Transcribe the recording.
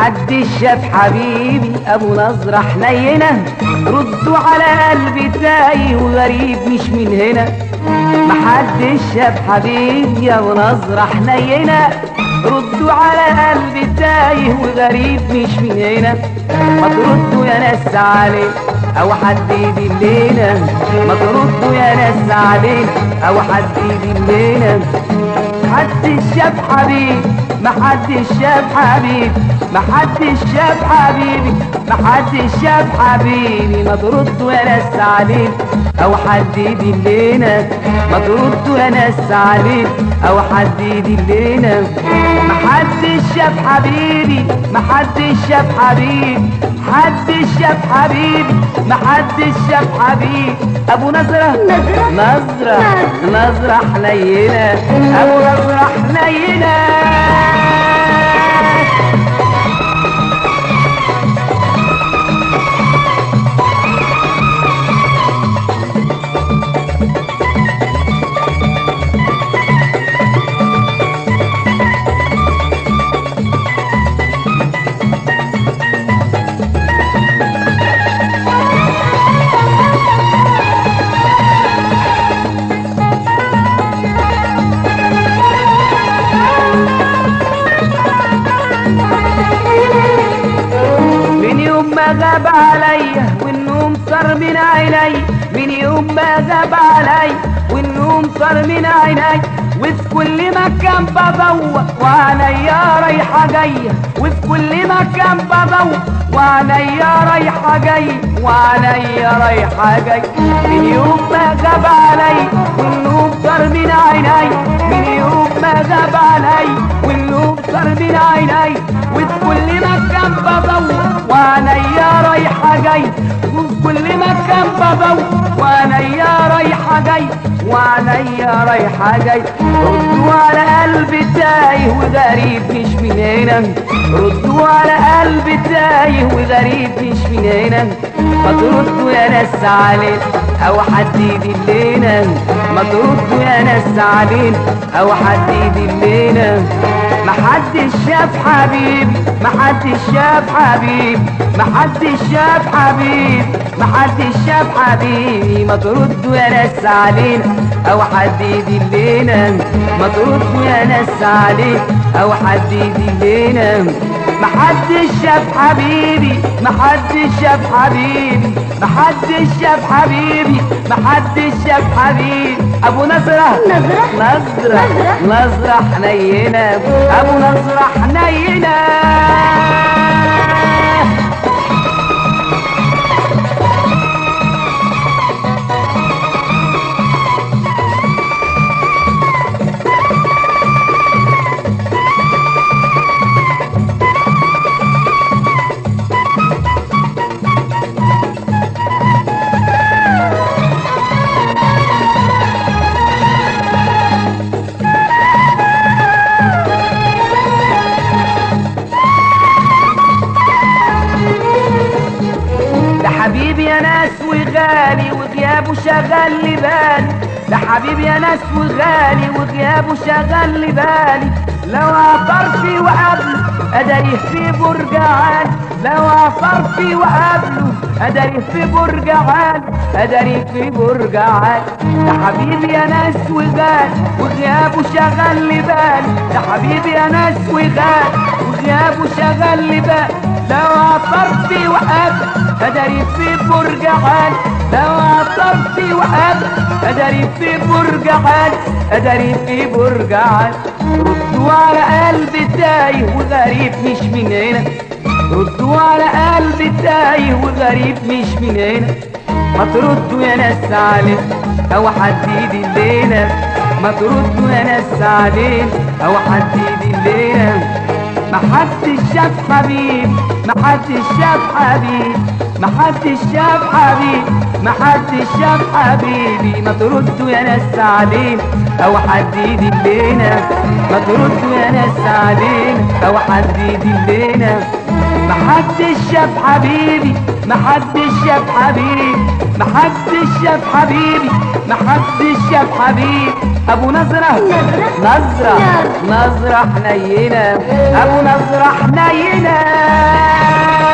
محدش شاف حبيبي ابو نظرة حنينة ردوا على قلبي تايه وغريب مش من هنا محدش شاف حبيبي ابو نظرة حنينة ردوا على قلبي تايه وغريب مش من هنا ما تردوا يا ناس عليه او حد يدلنا ما تردوا يا ناس عليه او حد يدلنا محدش شاف حبيبي محدش شاف حبيبي محدش شاف حبيبي محدش شاف حبيبي ما تردوا يا ناس عليه او حد يدلنا ما تردوا يا ناس عليه او حد يدلنا محدش شاف حبيبي محدش شاف حبيبي محدش شاف حبيبي محدش شاف حبيبي ابو نظرة نظرة؟ نظرة نظرة حنينة ابو نظرة حنينة من يوم ما غاب عليا والنوم صار من عيني من يوم ما غاب علي والنوم صار من عيني وفي كل مكان بدور وعليا رايحة جاية وفي كل مكان بدور وعليا رايحة جاية وعليا رايحة جاية من يوم ما غاب علي والنوم صار من عيني من يوم ما غاب علي والنوم صار من عيني وفي كل مكان بدور وعليا رايحة جاي وفي كل مكان بدور وعليا رايحة جاي وعليا رايحة جاي ردوا على قلبي تايه وغريب مش من هنا ردوا على قلبي تايه وغريب مش من هنا ما تردوا يا ناس علينا او حد يدلنا ما تردوا يا ناس علينا او حد يدلنا محدش شاف حبيبي محدش شاف حبيبي محدش شاف حبيبي محدش شاف حبيبي ما تردوا يا ناس علينا او حد يدلنا ما تردوا يا ناس علينا او حد يدلنا محدش شاف حبيبي محدش شاف حبيبي محدش شاف حبيبي محدش شاف حبيبي ابو نصرة نظرة؟ نظرة نظرة؟ نظرة حنينة ابو نظرة حنينة ده حبيبي يا ناس وغالي وغيابه شغل لي بالي ده حبيبي يا ناس وغالي وغيابه شغل لي بالي لو عثر في وقابله ادري في برج عالي لو عثر في وقابله ادري في برج عالي ادري في برج عالي ده حبيبي يا ناس وغالي وغيابه شغل لي بالي ده حبيبي يا ناس وغالي وغيابه شغل لي بالي لو عثر في وقابله ادري في برج عالي لو عطرت وقال ادري في برج عالي ادري في برج عالي ردوا على قلبي تايه وغريب مش من هنا ردوا على قلبي تايه وغريب مش من هنا ما تردوا يا ناس علينا او حد يدلنا ما تردوا يا ناس علينا او حد يدلنا محدش شاف حبيب محدش شاف حبيب محدش شاف حبيب محدش شاف حبيبي ما تردوا يا ناس علينا او حد يدلنا ما تردوا يا ناس علينا او حد يدلنا محدش شاف حبيبي محدش شاف حبيبي محدش شاف حبيبي محدش شاف حبيبي ابو نظرة نظرة نظرة حنينة ابو نظرة حنينة